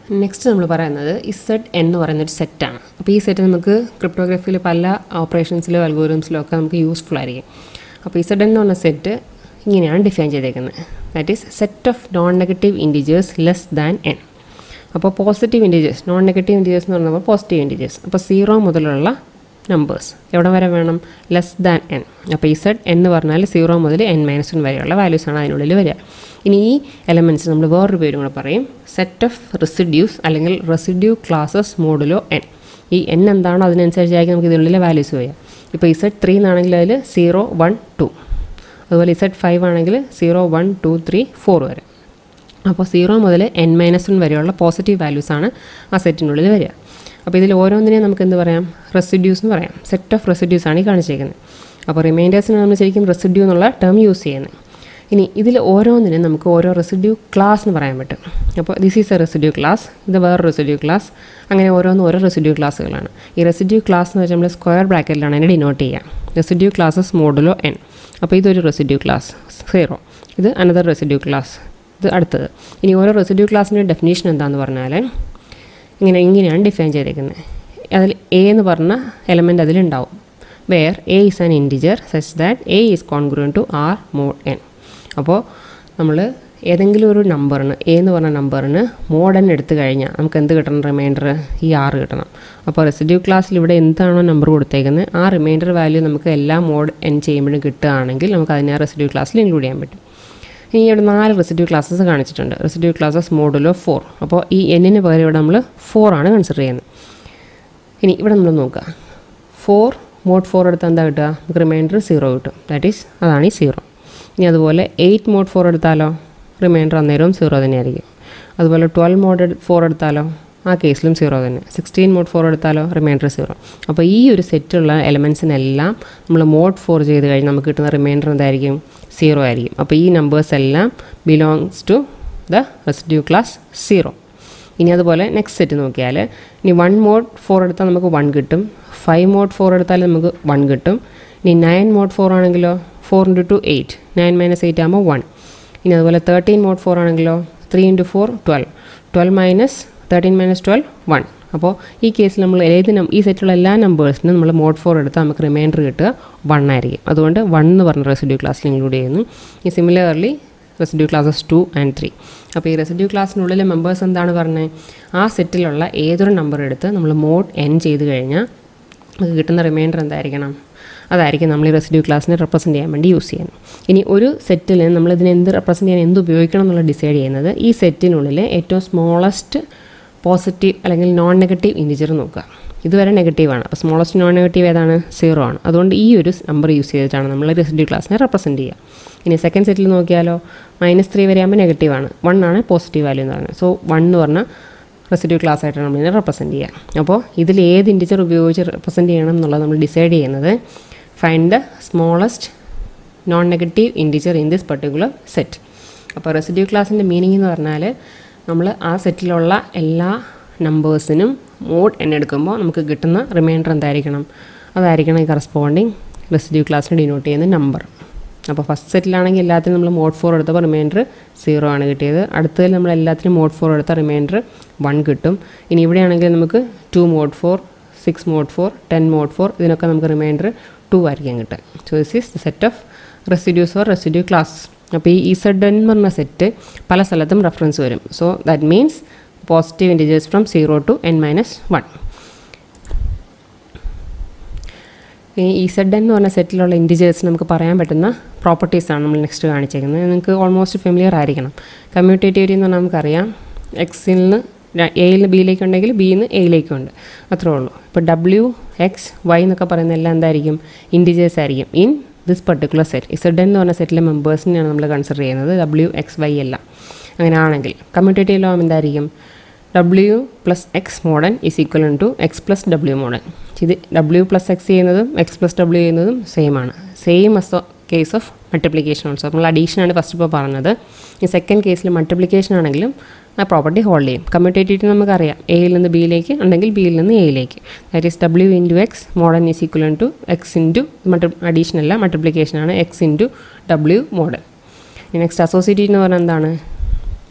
next നമ്മൾ പറയുന്നത് Z എന്ന് പറയുന്നൊരു സെറ്റാണ് അപ്പോൾ ഈ സെറ്റ് നമുക്ക് ക്രിപ്റ്റോഗ്രഫിയിൽ പല ഓപ്പറേഷൻസിലോ അൽഗോറിതംസിലോ ഒക്കെ നമുക്ക് യൂസ്ഫുൾ ആയിരിക്കും അപ്പോൾ ഇസഡ് എന്ന് പറഞ്ഞ സെറ്റ് ഇങ്ങനെയാണ് ഡിഫൈൻ ചെയ്തേക്കുന്നത് that is set of non negative integers less than n അപ്പോൾ positive integers non negative integers എന്ന് പറയുമ്പോൾ പോസിറ്റീവ് ഇൻഡിജേഴ്സ് അപ്പോൾ സീറോ മുതലുള്ള നമ്പേഴ്സ് എവിടെ വരെ വേണം ലെസ് ദാൻ എൻ അപ്പോൾ ഈ സെഡ് എന്ന് പറഞ്ഞാൽ സീറോ മുതൽ എൻ മൈനസ് വൺ വരെയുള്ള വാല്യൂസാണ് അതിനുള്ളിൽ വരിക ഇനി ഈ എലമെൻറ്റ്സ് നമ്മൾ വേറൊരു പേരും കൂടെ പറയും സെറ്റ് ഓഫ് റെസിഡ്യൂസ് അല്ലെങ്കിൽ റെസിഡ്യൂ ക്ലാസസ് മോഡുലോ എൻ ഈ എൻ എന്താണോ അതിനനുസരിച്ചായിരിക്കും നമുക്ക് ഇതിനുള്ളിലെ വാല്യൂസ് വരിക ഇപ്പോൾ ഇസഡ് ത്രീ എന്നാണെങ്കിൽ അതിൽ സീറോ വൺ ടു അതുപോലെ ഇസഡ് ഫൈവ് ആണെങ്കിൽ zero one two three four വരെ അപ്പോൾ സീറോ മുതൽ എൻ മൈനസ് വൺ വരെയുള്ള പോസിറ്റീവ് വാല്യൂസാണ് ആ സെറ്റിനുള്ളിൽ വരിക അപ്പോൾ ഇതിൽ ഓരോന്നിനെയും നമുക്ക് എന്ത് പറയാം റെസിഡ്യൂസ് എന്ന് പറയാം സെറ്റ് ഓഫ് റെസിഡ്യൂസ് ആണ് ഈ കാണിച്ചേക്കുന്നത് അപ്പോൾ റിമൈൻഡേഴ്സിന് നമ്മൾ ശരിക്കും റെസിഡ്യൂ എന്നുള്ള ടേം യൂസ് ചെയ്യുന്നത് ഇനി ഇതിൽ ഓരോന്നിനും നമുക്ക് ഓരോ റെസിഡ്യൂ ക്ലാസ് എന്ന് പറയാൻ പറ്റും അപ്പോൾ this is a residue class ഇത് വേറെ റെസിഡ്യൂ ക്ലാസ് അങ്ങനെ ഓരോന്നും ഓരോ റെസിഡ്യൂ ക്ലാസ്സുകളാണ് ഈ റെസിഡ്യൂ ക്ലാസ് എന്ന് വെച്ചാൽ നമ്മൾ സ്ക്വയർ ബ്രാക്കറ്റിലാണ് അതിനെ ഡിനോട്ട് ചെയ്യുക റെസിഡ്യൂ ക്ലാസ്സസ് മോഡുലോ എൻ അപ്പോൾ ഇതൊരു റെസിഡ്യൂ ക്ലാസ് സീറോ ഇത് അനദർ റെസിഡ്യൂ ക്ലാസ് ഇത് അടുത്തത് ഇനി ഓരോ റെസിഡ്യൂ ക്ലാസ്സിൻ്റെ ഡെഫിനേഷൻ എന്താണെന്ന് പറഞ്ഞാൽ ഇങ്ങനെ ഇങ്ങനെയാണ് ഡിഫൈൻ ചെയ്തേക്കുന്നത് അതിൽ എ എന്ന് പറഞ്ഞ എലമെൻ്റ് അതിലുണ്ടാവും where a is an integer such that a is congruent to r mod n അപ്പോൾ നമ്മൾ ഏതെങ്കിലും ഒരു നമ്പറിന് എ എന്ന് പറഞ്ഞ നമ്പറിന് മോഡ് എൻ എടുത്തു കഴിഞ്ഞാൽ നമുക്ക് എന്ത് കിട്ടണം റിമൈൻഡർ ഈ ആറ് കിട്ടണം അപ്പോൾ റെസിഡ്യൂ ക്ലാസ്സിൽ ഇവിടെ എന്താണോ നമ്പർ കൊടുത്തേക്കുന്നത് ആ റിമൈൻഡർ വാല്യൂ നമുക്ക് എല്ലാ മോഡ് എൻ ചെയ്യുമ്പോഴും കിട്ടുകയാണെങ്കിൽ നമുക്ക് അതിനെ ആ റെസിഡ്യൂ ക്ലാസ്സിൽ ഇൻക്ലൂഡ് ചെയ്യാൻ പറ്റും ഇനി ഇവിടെ നാല് റെസിഡ്യൂ ക്ലാസ്സസ് കാണിച്ചിട്ടുണ്ട് റെസിഡ്യൂ ക്ലാസ്സസ് മോഡുലോ ഫോർ അപ്പോൾ ഈ എന്നിന് പകരം ഇവിടെ നമ്മൾ ഫോർ ആണ് കൺസിഡർ ചെയ്യുന്നത് ഇനി ഇവിടെ നമ്മൾ നോക്കുക ഫോർ മോഡ് ഫോർ എടുത്താൽ എന്താ കിട്ടുക നമുക്ക് റിമൈൻഡർ സീറോ കിട്ടും ദാറ്റ് ഈസ് അതാണ് ഈ സീറോ ഇനി അതുപോലെ എയ്റ്റ് മോഡ് ഫോർ എടുത്താലോ റിമൈൻഡർ അന്നേരവും സീറോ തന്നെയായിരിക്കും അതുപോലെ ട്വൽവ് മോഡ് ഫോർ എടുത്താലോ ആ കേസിലും സീറോ തന്നെ സിക്സ്റ്റീൻ മോഡ് ഫോർ എടുത്താലോ റിമൈൻഡർ സീറോ അപ്പോൾ ഈ ഒരു സെറ്റുള്ള എലമെൻസിനെല്ലാം നമ്മൾ മോഡ് ഫോർ ചെയ്ത് കഴിഞ്ഞ് നമുക്ക് കിട്ടുന്ന റിമൈൻഡർ എന്തായിരിക്കും സീറോ ആയിരിക്കും അപ്പോൾ ഈ നമ്പേഴ്സ് എല്ലാം belongs to the residue class zero ഇനി അതുപോലെ നെക്സ്റ്റ് സെറ്റ് നോക്കിയാൽ ഇനി വൺ മോഡ് ഫോർ എടുത്താൽ നമുക്ക് വൺ കിട്ടും ഫൈവ് മോഡ് ഫോർ എടുത്താൽ നമുക്ക് വൺ കിട്ടും ഇനി നയൻ മോഡ് ഫോർ ആണെങ്കിലോ four into two eight nine minus eight ആകുമ്പോൾ വൺ ഇനി അതുപോലെ തേർട്ടീൻ മോഡ് ഫോർ ആണെങ്കിലോ three into four twelve twelve minus thirteen minus twelve one അപ്പോൾ ഈ കേസിൽ നമ്മൾ ഏത് നം ഈ സെറ്റിലുള്ള എല്ലാ നമ്പേഴ്സിനും നമ്മൾ മോഡ് ഫോർ എടുത്താൽ നമുക്ക് റിമൈൻഡർ കിട്ടുക വൺ ആയിരിക്കും അതുകൊണ്ട് വൺ എന്ന് പറഞ്ഞ റെസിഡ്യൂ ക്ലാസ്സിൽ ഇൻക്ലൂഡ് ചെയ്യുന്നു ഈ similarly residue classes two and three അപ്പോൾ ഈ റെസിഡ്യൂ ക്ലാസ്സിനുള്ളിലെ മെമ്പേഴ്സ് എന്താണ് പറഞ്ഞത് ആ സെറ്റിലുള്ള ഏതൊരു നമ്പർ എടുത്ത് നമ്മൾ മോഡ് എൻ ചെയ്ത് കഴിഞ്ഞാൽ നമുക്ക് കിട്ടുന്ന റിമൈൻഡർ എന്തായിരിക്കണം അതായിരിക്കും നമ്മൾ ഈ റെസിഡ്യൂ ക്ലാസ്സിനെ റെപ്രസെൻറ്റ് ചെയ്യാൻ വേണ്ടി യൂസ് ചെയ്യുന്നത് ഇനി ഒരു സെറ്റിൽ നമ്മൾ ഇതിനെ എന്ത് റെപ്രസെൻറ്റ് ചെയ്യാൻ എന്ത് ഉപയോഗിക്കണം എന്നുള്ള ഡിസൈഡ് ചെയ്യുന്നത് ഈ സെറ്റിനുള്ളിൽ ഏറ്റവും സ്മോളസ്റ്റ് പോസിറ്റീവ് അല്ലെങ്കിൽ നോൺ നെഗറ്റീവ് ഇൻഡിജർ നോക്കുക ഇതുവരെ നെഗറ്റീവാണ് അപ്പോൾ സ്മോളസ്റ്റ് നോൺ നെഗറ്റീവ് ഏതാണ് സീറോ ആണ് അതുകൊണ്ട് ഈ ഒരു നമ്പർ യൂസ് ചെയ്തിട്ടാണ് നമ്മൾ റെസിഡ്യൂ ക്ലാസ്സിനെ റെപ്രസെൻറ്റ് ചെയ്യുക ഇനി സെക്കൻഡ് സെറ്റിൽ നോക്കിയാലോ മൈനസ് ത്രീ വരെ ആകുമ്പോൾ നെഗറ്റീവാണ് വൺ ആണ് പോസിറ്റീവ് വാല്യൂ എന്ന് പറയുന്നത് സോ വൺ എന്ന് പറഞ്ഞാൽ റെസിഡ്യൂ ക്ലാസ് ആയിട്ടാണ് നമ്മളിതിനെ റെപ്രസെൻറ്റ് ചെയ്യുക അപ്പോൾ ഇതിൽ ഏത് ഇൻഡിജർ ഉപയോഗിച്ച് റെപ്രസെൻറ്റ് ചെയ്യണം എന്നുള്ളത് നമ്മൾ ഡിസൈഡ് ചെയ്യുന്നത് find the smallest non negative integer in this particular set അപ്പോൾ റെസിഡ്യൂ ക്ലാസ്സിൻ്റെ മീനിങ് എന്ന് പറഞ്ഞാൽ നമ്മൾ ആ സെറ്റിലുള്ള എല്ലാ നമ്പേഴ്സിനും മോഡ് എന്നെടുക്കുമ്പോൾ നമുക്ക് കിട്ടുന്ന റിമൈൻഡർ എന്തായിരിക്കണം അതായിരിക്കണം ഈ കറസ്പോണ്ടിങ് റെസിഡ്യൂ ക്ലാസ്സിന് ഡിനോട്ട് ചെയ്യുന്ന നമ്പർ അപ്പോൾ ഫസ്റ്റ് സെറ്റിലാണെങ്കിൽ എല്ലാത്തിനും നമ്മൾ മോഡ് ഫോർ എടുത്തപ്പോൾ റിമൈൻഡർ സീറോ ആണ് കിട്ടിയത് അടുത്തതിൽ നമ്മൾ എല്ലാത്തിനും മോഡ് ഫോർ എടുത്ത റിമൈൻഡർ വൺ കിട്ടും ഇനി ഇവിടെയാണെങ്കിൽ നമുക്ക് two mod four six mod four ten mod four ഇതിനൊക്കെ നമുക്ക് റിമൈൻഡർ ടു ആയിരിക്കും കിട്ടുക so this is the set of residues or residue class അപ്പോൾ ഈ ഇസഡ് എന്ന് പറഞ്ഞ സെറ്റ് പല സ്ഥലത്തും റെഫറൻസ് വരും so that means positive integers from zero to n minus one ഇനി ഈ സെഡ് എന്ന് പറഞ്ഞ സെറ്റിലുള്ള ഇൻറ്റിജേഴ്സ് നമുക്ക് പറയാൻ പറ്റുന്ന പ്രോപ്പർട്ടീസാണ് നമ്മൾ നെക്സ്റ്റ് കാണിച്ചേക്കുന്നത് നിങ്ങൾക്ക് ഓൾമോസ്റ്റ് ഫെമിലിയർ ആയിരിക്കണം കമ്മ്യൂട്ടേറ്റീവ് എന്ന് പറഞ്ഞാൽ നമുക്കറിയാം എക്സിൽ നിന്ന് എയിൽ നിന്ന് ബിയിലേക്ക് ഉണ്ടെങ്കിൽ ബിയിൽ നിന്ന് എയിലേക്കും ഉണ്ട് അത്രേ ഉള്ളൂ ഇപ്പോൾ ഡബ്ല്യു എക്സ് വൈ എന്നൊക്കെ പറയുന്ന എല്ലാം എന്തായിരിക്കും ഇൻറ്റിജേഴ്സ് ആയിരിക്കും in this particular set Z എന്ന് പറഞ്ഞ സെറ്റിലെ മെമ്പേഴ്സിനെയാണ് നമ്മൾ കൺസിഡർ ചെയ്യുന്നത് ഡബ്ല്യു എക്സ് വൈ എല്ലാം അങ്ങനെ ആണെങ്കിൽ കമ്മ്യൂട്ടേറ്റീവ് ലോ എന്തായിരിക്കും W plus X mod n is equal to X plus W mod n ഇത് ഡബ്ല്യു പ്ലസ് എക്സ് ചെയ്യുന്നതും എക്സ് പ്ലസ് ഡബ്ല്യു ചെയ്യുന്നതും സെയിം ആണ് same as case of multiplication also നമ്മൾ അഡീഷനാണ് ഫസ്റ്റ് ഇപ്പോൾ പറഞ്ഞത് ഈ സെക്കൻഡ് കേസിൽ മൾട്ടിപ്ലിക്കേഷൻ ആണെങ്കിലും ആ പ്രോപ്പർട്ടി ഹോൾഡ് ചെയ്യും കമ്മ്യൂട്ടേറ്റീവ് നമുക്കറിയാം എയിൽ നിന്ന് ബിയിലേക്ക് ഉണ്ടെങ്കിൽ ബിയിൽ നിന്ന് എയിലേക്ക് ദാറ്റ് ഈസ് ഡബ്ല്യു into x mod n is equal to x into multi addition അല്ല മൾട്ടിപ്ലിക്കേഷൻ ആണ് എക്സ് ഇൻറ്റു ഡബ്ല്യു മോഡൽ നെക്സ്റ്റ് അസോസിയേറ്റീവ് എന്ന് പറഞ്ഞാൽ എന്താണ്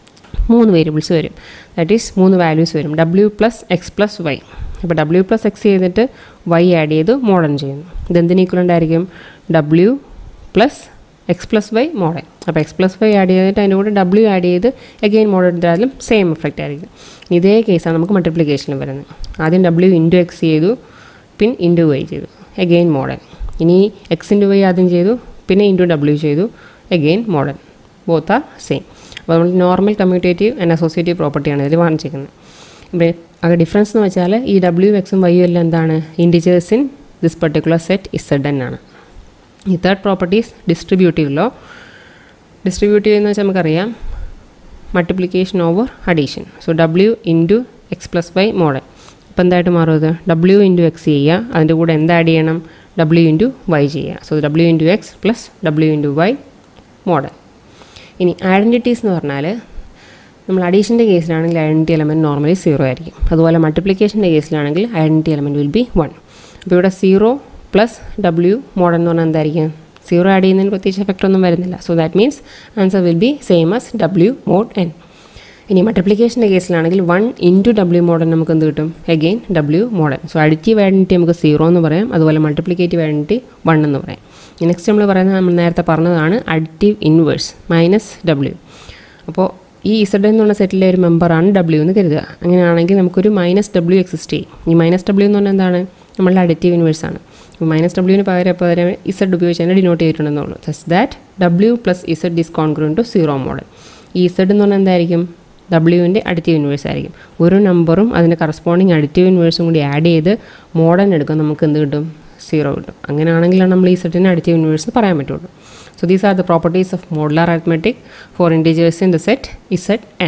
മൂന്ന് വേരിയബിൾസ് വരും ദാറ്റ് ഈസ് മൂന്ന് വാല്യൂസ് വരും ഡബ്ല്യു പ്ലസ് എക്സ് പ്ലസ് വൈ അപ്പോൾ ഡബ്ല്യു പ്ലസ് എക്സ് ചെയ്തിട്ട് വൈ ആഡ് ചെയ്ത് മോഡൺ ചെയ്യുന്നു ഇതെന്തിന് ഈക്വലൻ്റ് ആയിരിക്കും ഡബ്ല്യു plus x plus y mod n അപ്പോൾ എക്സ് പ്ലസ് വൈ ആഡ് ചെയ്തിട്ട് അതിൻ്റെ കൂടെ ഡബ്ല്യു ആഡ് ചെയ്ത് അഗെയിൻ മോഡൽ ഇട്ടാലും സെയിം എഫക്റ്റ് ആയിരിക്കും ഇതേ കേസാണ് നമുക്ക് മൾട്ടിപ്ലിക്കേഷനിൽ വരുന്നത് ആദ്യം ഡബ്ല്യു ഇൻറ്റു എക്സ് ചെയ്തു പിൻ ഇൻറ്റു വൈ ചെയ്തു അഗെയിൻ മോഡൽ ഇനി എക്സ് ഇൻറ്റു വൈ ആദ്യം ചെയ്തു പിന്നെ ഇൻറ്റു ഡബ്ല്യു ചെയ്തു again mod n both are same അപ്പോൾ നമ്മൾ നോർമൽ കമ്മ്യൂട്ടേറ്റീവ് ആൻഡ് അസോസിയേറ്റീവ് പ്രോപ്പർട്ടിയാണ് ഇതിൽ വാങ്ങിച്ചിരിക്കുന്നത് ഇവിടെ അത് ഡിഫറൻസ് എന്ന് വെച്ചാൽ ഈ ഡബ്ല്യു എക്സും വൈയും എല്ലാം എന്താണ് integers in this particular set Z n ആണ് ഈ third properties distributive law distributive എന്ന് വെച്ചാൽ നമുക്കറിയാം multiplication over addition so W into X plus y mod n അപ്പോൾ എന്തായിട്ട് മാറും അത് ഡബ്ല്യു ഇൻറ്റു എക്സ് ചെയ്യുക അതിൻ്റെ കൂടെ എന്ത് ആഡ് ചെയ്യണം ഡബ്ല്യു ഇൻറ്റു വൈ ചെയ്യുക so W into X plus W into Y mod n ഇനി ഐഡൻറ്റിറ്റീസ് എന്ന് പറഞ്ഞാൽ നമ്മൾ അഡീഷൻ്റെ കേസിലാണെങ്കിൽ ഐഡൻറ്റി എലമെൻറ്റ് നോർമലി സീറോ ആയിരിക്കും അതുപോലെ മൾട്ടിപ്ലിക്കേഷൻ്റെ കേസിലാണെങ്കിൽ identity element will be one അപ്പോൾ ഇവിടെ സീറോ പ്ലസ് ഡബ്ല്യു മോഡൽ എന്ന് പറഞ്ഞാൽ എന്തായിരിക്കും സീറോ ആഡ് ചെയ്യുന്നതിന് പ്രത്യേകിച്ച് എഫക്റ്റ് ഒന്നും വരുന്നില്ല so that means answer will be same as ഡബ്ല്യു മോഡ് എൻ ഇനി മൾട്ടിപ്ലിക്കേഷൻ്റെ കേസിലാണെങ്കിൽ വൺ ഇൻറ്റു ഡബ്ല്യു മോഡൽ നമുക്ക് എന്ത് കിട്ടും അഗെയിൻ ഡബ്ല്യു മോഡൽ സോ അഡിറ്റീവ് ഐഡൻറ്റി നമുക്ക് സീറോ എന്ന് പറയാം അതുപോലെ മൾട്ടിപ്ലിക്കേറ്റീവ് ഐഡൻറ്റി വൺ എന്ന് പറയാം നെക്സ്റ്റ് നമ്മൾ പറയുന്നത് നമ്മൾ നേരത്തെ പറഞ്ഞതാണ് അഡിറ്റീവ് ഇൻവേഴ്സ് മൈനസ് ഡബ്ല്യു അപ്പോൾ ഈ ഇസഡ് എന്നുള്ള സെറ്റിലെ ഒരു മെമ്പറാണ് ഡബ്ല്യു എന്ന് കരുതുക അങ്ങനെയാണെങ്കിൽ നമുക്കൊരു മൈനസ് ഡബ്ല്യു എക്സിസ്റ്റ് ചെയ്യും ഈ മൈനസ് ഡബ്ല്യു എന്ന് പറഞ്ഞാൽ എന്താണ് നമ്മളുടെ അഡിറ്റീവ് ഇൻവേഴ്സ് ആണ് അപ്പോൾ മൈനസ് ഡബ്ല്യുവിന് പകരം പകരം ഇസഡ് ഉപയോഗിച്ച് തന്നെ ഡിനോട്ട് ചെയ്തിട്ടുണ്ടെന്നുള്ളൂ ജസ് ദാറ്റ് ഡബ്ല്യു plus z this congruent to zero mod n ഈ ഇസഡ് എന്ന് പറഞ്ഞാൽ എന്തായിരിക്കും ഡബ്ല്യുവിൻ്റെ അഡിറ്റീവ് ഇൻവേഴ്സ് ആയിരിക്കും ഒരു നമ്പറും അതിൻ്റെ കറസ്പോണ്ടിങ് അഡിറ്റീവ് ഇൻവേഴ്സും കൂടി ആഡ് ചെയ്ത് മോഡേൺ എടുക്കും നമുക്ക് എന്ത് കിട്ടും സീറോ കിട്ടും അങ്ങനെയാണെങ്കിലാണ് നമ്മൾ ഈ സെറ്റിന് അഡിറ്റീവ് ഇൻവേഴ്സ് പറയാൻ പറ്റുള്ളൂ so these are the properties of modular arithmetic for integers in the set Z n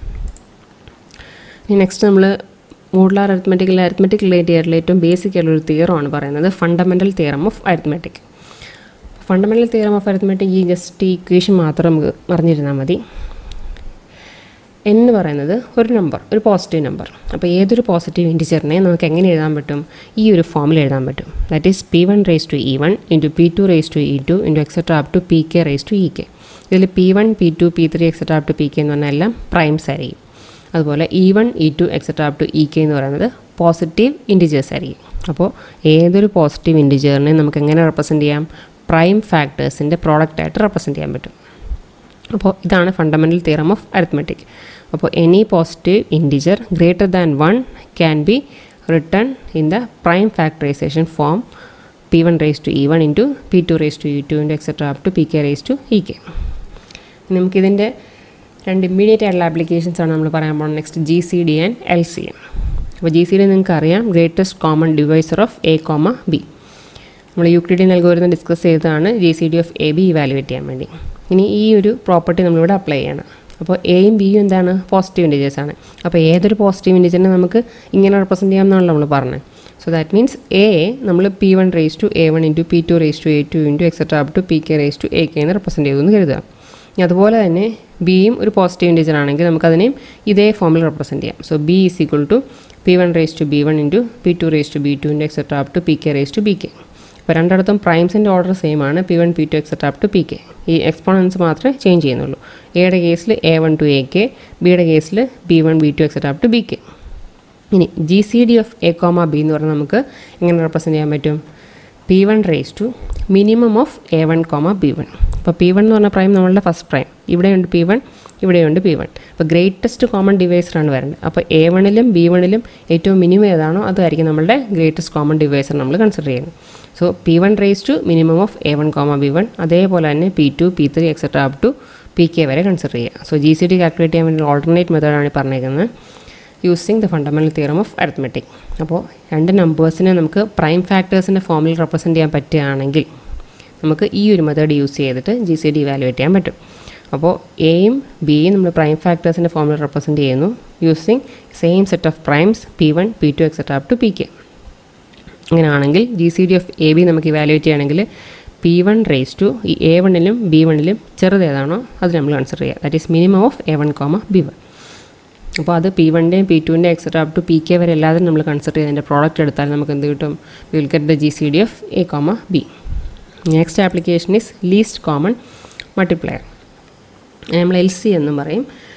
ഇനി നെക്സ്റ്റ് നമ്മൾ മോഡുലാർ അരിത്മെറ്റിക്കിൽ അരിത്മെറ്റിക് റിലേറ്റ് ചെയ്യാറുള്ള ഏറ്റവും ബേസിക് ആയിട്ടുള്ള ഒരു തിയറമാണ് പറയുന്നത് fundamental theorem of arithmetic fundamental theorem of arithmetic ഈ ജസ്റ്റ് ഈ ഇക്വേഷൻ മാത്രം നമുക്ക് അറിഞ്ഞിരുന്നാൽ മതി എന്ന് പറയുന്നത് ഒരു നമ്പർ ഒരു പോസിറ്റീവ് നമ്പർ അപ്പോൾ ഏതൊരു പോസിറ്റീവ് ഇൻറ്റിജറിനെ നമുക്ക് എങ്ങനെ എഴുതാൻ പറ്റും ഈ ഒരു ഫോമിൽ എഴുതാൻ പറ്റും that is p one raise to e one into P two raise to e two into etcetera up to P K raise to e k ഇതിൽ p one P two P three etcetera up to P k എന്ന് പറഞ്ഞാൽ എല്ലാം primes ആയിരിക്കും അതുപോലെ e one e two etcetera up to e k എന്ന് പറയുന്നത് positive integers ആയിരിക്കും അപ്പോൾ ഏതൊരു പോസിറ്റീവ് ഇൻറ്റിജറിനെ നമുക്ക് എങ്ങനെ റെപ്രസെൻറ്റ് ചെയ്യാം പ്രൈം ഫാക്ടേഴ്സിൻ്റെ പ്രോഡക്റ്റായിട്ട് റെപ്രസെൻറ്റ് ചെയ്യാൻ പറ്റും അപ്പോൾ ഇതാണ് ഫണ്ടമെൻ്റൽ തിയറം ഓഫ് അരിത്മെറ്റിക് അപ്പോൾ any positive integer greater than one can be written in the prime factorisation form p one raise to e one into P two raise to e two into etcetera up to P K raise to e k നമുക്കിതിൻ്റെ രണ്ട് immediate ആയിട്ടുള്ള applications ആണ് നമ്മൾ പറയാൻ പോകുന്നത് next G C D and L C M അപ്പോൾ G C D നിങ്ങൾക്ക് അറിയാം greatest common divisor of A comma b നമ്മൾ യൂക്ലിഡിയൻ അൽഗോരിതം ഡിസ്കസ് ചെയ്തതാണ് G C D of A b evaluate ചെയ്യാൻ വേണ്ടി ഇനി ഈ ഒരു പ്രോപ്പർട്ടി നമ്മളിവിടെ അപ്ലൈ ചെയ്യണം അപ്പോൾ എയും ബിയും എന്താണ് പോസിറ്റീവ് ഇൻറ്റീജേഴ്സ് ആണ് അപ്പോൾ ഏതൊരു പോസിറ്റീവ് ഇൻറ്റീജറിനെ നമുക്ക് ഇങ്ങനെ റെപ്രസെൻറ്റ് ചെയ്യാമെന്നാണല്ലോ നമ്മൾ പറഞ്ഞത് സോ ദാറ്റ് മീൻസ് എ നമ്മൾ p one raise to a one into P two raise to a two into etcetera up to P K raise to a k എന്ന് റെപ്രസെൻറ്റ് ചെയ്തു എന്ന് കരുതുക ഇനി അതുപോലെ തന്നെ ബിയും ഒരു പോസിറ്റീവ് ഇൻറ്റീജർ ആണെങ്കിൽ നമുക്കതിനെയും ഇതേ ഫോമിൽ റെപ്രസെൻറ്റ് ചെയ്യാം so b is equal to P one raise to b one into P two raise to b two into etcetera up to P K raise to b K അപ്പോൾ രണ്ടിടത്തും പ്രൈംസിൻ്റെ order same ആണ് p one P two etcetera up to P k ഈ exponents മാത്രമേ change ചെയ്യുന്നുള്ളൂ എയുടെ കേസിൽ a one two a k ബിയുടെ കേസിൽ b one b two etcetera up to b K ഇനി G C D of A comma B എന്ന് പറഞ്ഞാൽ നമുക്ക് എങ്ങനെ റെപ്രസെൻറ്റ് ചെയ്യാൻ പറ്റും p one raise to minimum of A one comma B one അപ്പോൾ പി വൺ എന്ന് പറഞ്ഞ പ്രൈം നമ്മളുടെ ഫസ്റ്റ് പ്രൈം ഇവിടെയുണ്ട് പി വൺ ഇവിടെയുണ്ട് പി വൺ അപ്പോൾ ഗ്രേറ്റസ്റ്റ് കോമൺ ഡിവൈസറാണ് വരുന്നത് അപ്പോൾ എ വണ്ണിലും ബി വണ്ണിലും ഏറ്റവും മിനിമം ഏതാണോ അതായിരിക്കും നമ്മളുടെ ഗ്രേറ്റസ്റ്റ് കോമൺ ഡിവൈസർ നമ്മൾ കൺസിഡർ ചെയ്യുന്നത് so P one raise to minimum of A one comma B one അതേപോലെ തന്നെ P two P three etcetera up to P K വരെ കൺസിഡർ ചെയ്യുക so G C D calculate ചെയ്യാൻ വേണ്ടി alternate മെത്തേഡാണ് ഈ പറഞ്ഞേക്കുന്നത് using the fundamental theorem of arithmetic അപ്പോൾ രണ്ട് നമ്പേഴ്സിനെ നമുക്ക് പ്രൈം ഫാക്ടേഴ്സിൻ്റെ ഫോമിൽ റെപ്രസെൻറ്റ് ചെയ്യാൻ പറ്റുകയാണെങ്കിൽ നമുക്ക് ഈ ഒരു മെത്തേഡ് യൂസ് ചെയ്തിട്ട് ജി സി ഡി ഇവാലുവേറ്റ് ചെയ്യാൻ പറ്റും അപ്പോൾ എയും ബിയും നമ്മൾ പ്രൈം ഫാക്ടേഴ്സിൻ്റെ ഫോമിൽ റെപ്രസെൻറ്റ് ചെയ്യുന്നു using same set of primes P one P two etcetera up to P K അങ്ങനെയാണെങ്കിൽ G C D of A B നമുക്ക് ഇവാലുവേറ്റ് ചെയ്യണമെങ്കിൽ പി വൺ റേസ് ടു ഈ എ വണ്ണിലും ബി വണ്ണിലും ചെറുതേതാണോ അത് നമ്മൾ കൺസിഡർ ചെയ്യുക that is minimum of A one comma B one അപ്പോൾ അത് പി വണ്ണിൻ്റെയും പി ടുവിൻ്റെ etcetera up to P K വരെ എല്ലാതും നമ്മൾ കൺസിഡർ ചെയ്തതിൻ്റെ പ്രോഡക്റ്റ് എടുത്താൽ നമുക്ക് എന്ത് കിട്ടും will get the G C D of A comma B next application is least common multiplier നമ്മൾ എൽ സി എന്നും പറയും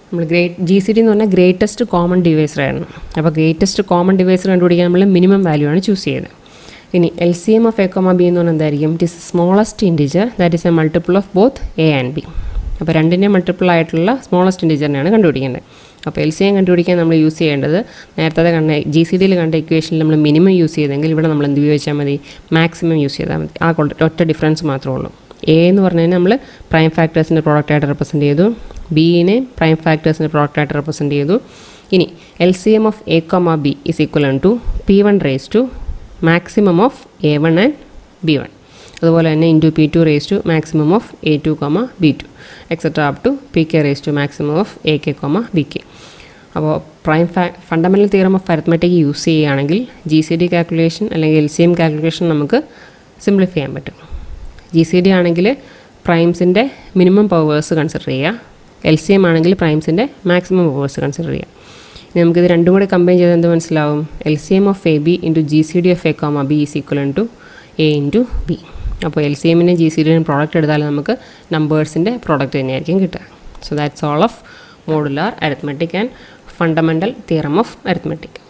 നമ്മൾ ഗ്രേറ്റ് ജി സി ഡി എന്ന് പറഞ്ഞാൽ ഗ്രേറ്റസ്റ്റ് കോമൺ ഡിവൈസർ ആയിരുന്നു അപ്പോൾ ഗ്രേറ്റസ്റ്റ് കോമൺ ഡിവൈസർ കണ്ടുപിടിക്കാൻ നമ്മൾ മിനിമം വാല്യൂ ആണ് ചൂസ് ചെയ്തത് ഇനി L C M of A comma B എന്ന് പറഞ്ഞാൽ എന്തായിരിക്കും it is smallest integer that is a multiple of both A and B അപ്പോൾ രണ്ടിൻ്റെ മൾട്ടിപ്പിൾ ആയിട്ടുള്ള സ്മോളസ്റ്റ് ഇൻഡിജറിനെയാണ് കണ്ടുപിടിക്കേണ്ടത് അപ്പോൾ എൽ സി എം കണ്ടുപിടിക്കാൻ നമ്മൾ യൂസ് ചെയ്യേണ്ടത് നേരത്തെ കണ്ട ജി സി ഡിയിൽ കണ്ട ഇക്വേഷനിൽ നമ്മൾ മിനിമം യൂസ് ചെയ്തെങ്കിൽ ഇവിടെ നമ്മൾ എന്ത് ഉപയോഗിച്ചാൽ മതി മാക്സിമം യൂസ് ചെയ്താൽ മതി ആ കൊണ്ട ഒറ്റ ഡിഫറൻസ് മാത്രമേ ഉള്ളൂ എ എന്ന് പറഞ്ഞു കഴിഞ്ഞാൽ നമ്മൾ പ്രൈം ഫാക്ടേഴ്സിൻ്റെ പ്രോഡക്റ്റായിട്ട് റെപ്രസെൻറ്റ് ചെയ്തു ബിനെ പ്രൈം ഫാക്ടേഴ്സിൻ്റെ പ്രോഡക്റ്റായിട്ട് റെപ്രസെൻറ്റ് ചെയ്തു ഇനി L C M of A comma B is equal to P one raise to maximum of A one and B one അതുപോലെ തന്നെ into P two raise to maximum of A two comma B two etcetera up to P K raise to maximum of A K comma B K അപ്പോൾ prime ഫാ fundamental theorem of arithmetic use ചെയ്യുകയാണെങ്കിൽ G C D calculation അല്ലെങ്കിൽ L C M calculation നമുക്ക് simplify ചെയ്യാൻ പറ്റും G C D ആണെങ്കിൽ പ്രൈംസിൻ്റെ minimum powers consider ചെയ്യുക എൽ സി എം ആണെങ്കിൽ പ്രൈംസിൻ്റെ മാക്സിമം പവേഴ്സ് കൺസിഡർ ചെയ്യുക ഇനി നമുക്കിത് രണ്ടും കൂടി കമ്പൈൻ ചെയ്ത് എന്ത് മനസ്സിലാവും L C M of A B into G C D of A comma B is equal to A into B അപ്പോൾ എൽ സി എമ്മിൻ്റെ ജി സി ഡിയുടെ പ്രോഡക്റ്റ് എടുത്താൽ നമുക്ക് നമ്പേഴ്സിൻ്റെ പ്രോഡക്റ്റ് തന്നെയായിരിക്കും കിട്ടുക so that's all of modular arithmetic and fundamental theorem of arithmetic